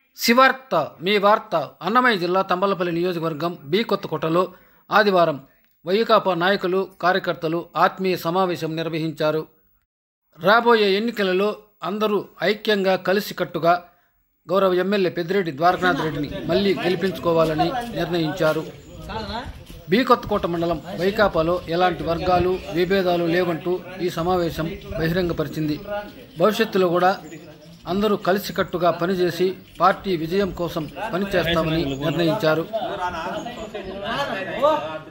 శివార్త మీ వార్త అన్నమయ్య జిల్లా తంబలపల్లి నియోజకవర్గం బి కొత్తకోటలో ఆదివారం వైకాపా నాయకులు కార్యకర్తలు ఆత్మీయ సమావేశం నిర్వహించారు రాబోయే ఎన్నికలలో అందరూ ఐక్యంగా కలిసికట్టుగా గౌరవ ఎమ్మెల్యే పెద్దిరెడ్డి ద్వారకనాథ్ రెడ్డిని మళ్లీ గెలిపించుకోవాలని నిర్ణయించారు బి కొత్తకోట మండలం వైకాపాలో ఎలాంటి వర్గాలు విభేదాలు లేవంటూ ఈ సమావేశం బహిరంగపరిచింది భవిష్యత్తులో కూడా అందరూ కలిసికట్టుగా పనిచేసి పార్టీ విజయం కోసం పనిచేస్తామని నిర్ణయించారు